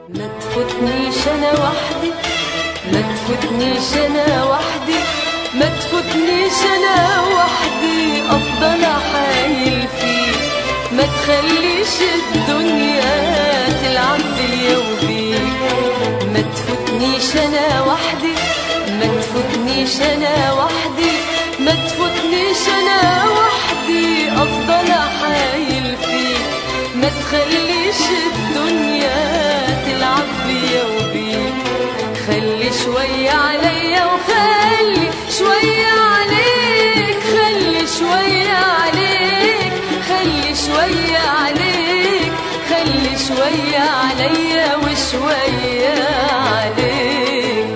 ما تفوتنيش انا وحدي ما تفوتنيش انا وحدي ما تفوتنيش انا وحدي افضل احايل فيك ما تخليش الدنيا تلعب بيا وبيك ما تفوتنيش انا وحدي ما تفوتنيش انا وحدي ما تفوتنيش انا وحدي افضل احايل فيك ما تخليش الدنيا تلعب بيا وبيك خلي شوية عليا وخلي شوية عليك خلي شوية عليك خلي شوية عليك خلي شوية عليا وشوية عليك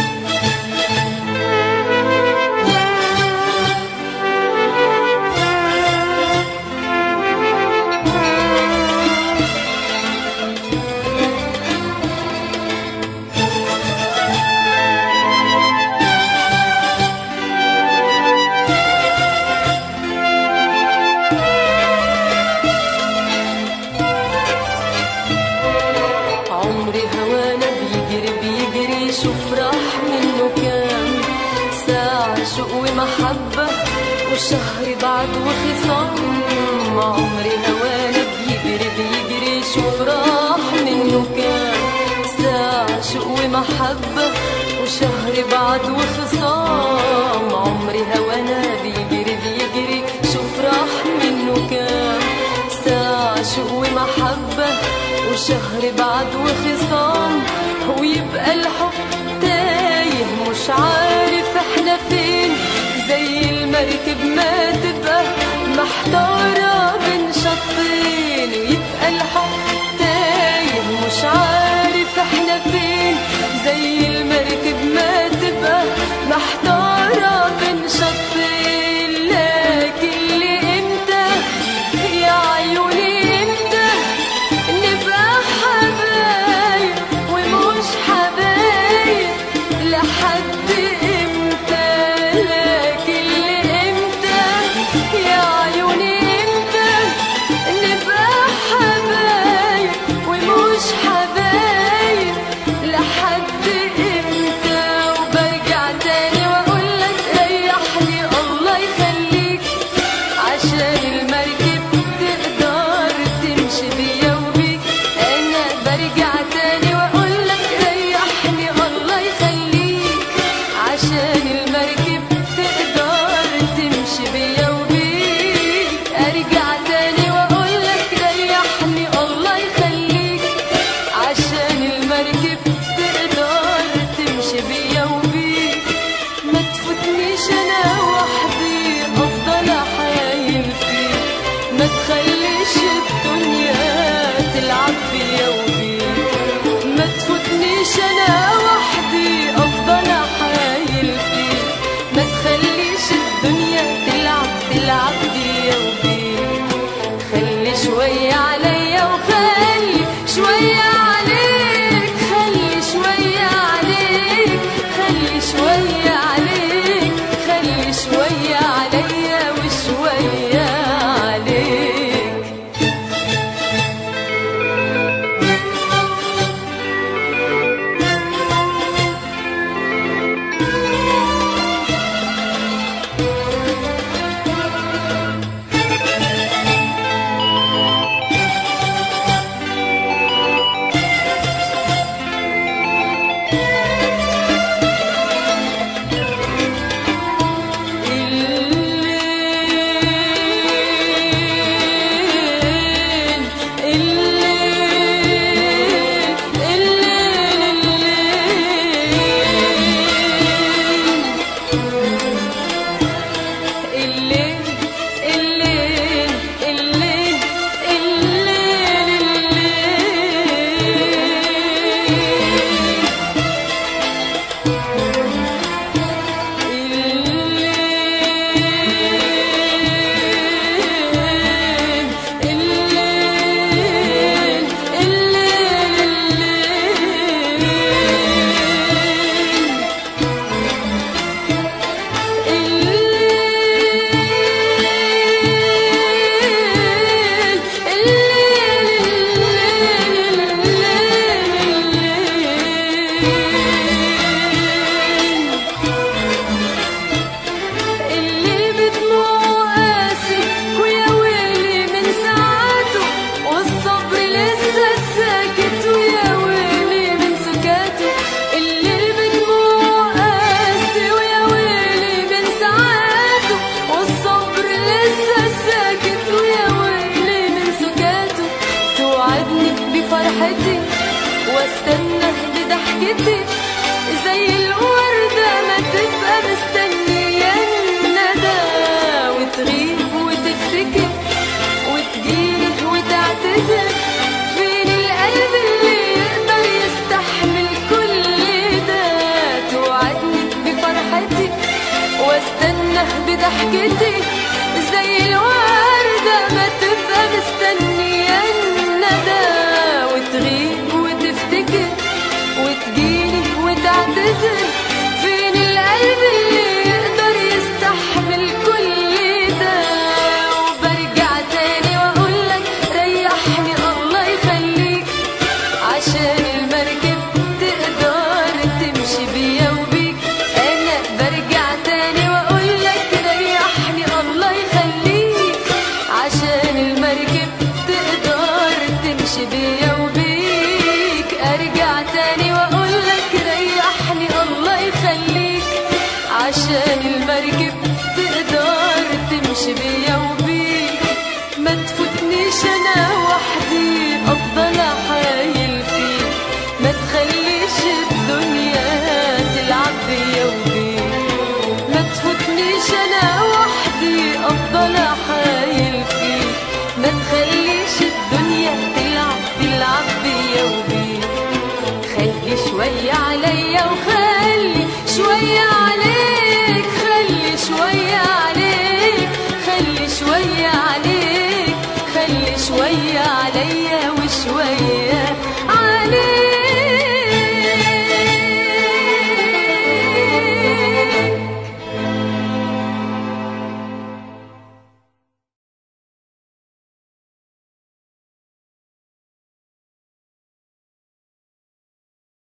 عمري هوانا بيجري بيجري شوف راح منه كام ساعة شوق ومحبة وشهر بعد وخصام عمري هوانا بيجري بيجري شوف راح منه كام ساعة شوق ومحبة وشهر بعد وخصام عمري هوانا بيجري بيجري شوف راح منه كام ساعة شوق ومحبة وشهر بعد وخصام ويبقى الحب تايه مش عارف احنا فين زي المركب ما تبقى محتارة بين شطين ويبقى الحب تايه مش عارف احنا فين زي المركب ما تبقى محتارة بين شطين لكن لإمتى يا عيوني امتى نبقى حبايب ومش حبايب لحد امتى لكن لامتى يا عيوني امتى نبقى حبايب ومش حبايب لحد امتى وبرجع تاني واقول لك ريحني الله يخليك عشان المركب تقدر تمشي بيا وبيك انا برجع تاني واقول لك ريحني الله يخليك عشان المركب تقدر تمشي بيا وبيك ارجع تاني واقول لك ريحني الله يخليك عشان المركب تقدر تمشي بيا وبيك ما تفوتنيش انا وحدي افضل احايل فيك ما تخليش الدنيا تلعب بيا وبيك ما تفوتنيش انا وحدي افضل احايل فيك ما تخليش الدنيا تلعب تلعب بيا وبيك خلي شوية عليا وخلي شوية عليك خلي شوية عليك خلي شوية عليك خلي شوية عليا وشوية عليك بفرحتي واستنى بضحكتي زي الوردة ما تبقى مستنية الندى وتغيب وتفتكر وتجيلي وتعتذر فين القلب اللي يقدر يستحمل كل ده توعدني بفرحتي واستنى بضحكتي زي الوردة ما تبقى مستنية الندى وتغيب وتفتكر وتجيلي وتعتذر فين القلب اللي يقدر يستحمل كل ده وبرجع تاني واقولك ريحني الله يخليك عشان المركب تقدر تمشي بيا وبيك انا برجع تاني واقولك ريحني الله يخليك عشان المركب تقدر تمشي بيا وبيك ارجع تاني واقولك ريحني الله يخليك عشان المركب تقدر تمشي بيا وبيك ما تفوتنيش انا وحدي افضل احايل فيك ما تخليش الدنيا تلعب بيا وبيك ما تفوتنيش انا وحدي افضل احايل فيك ما تخليش الدنيا تلعب تلعب بيا وبيك خلي شوية عليا وخلي شوية عليك خلي شوية عليك خلي شوية عليك خلي شوية عليا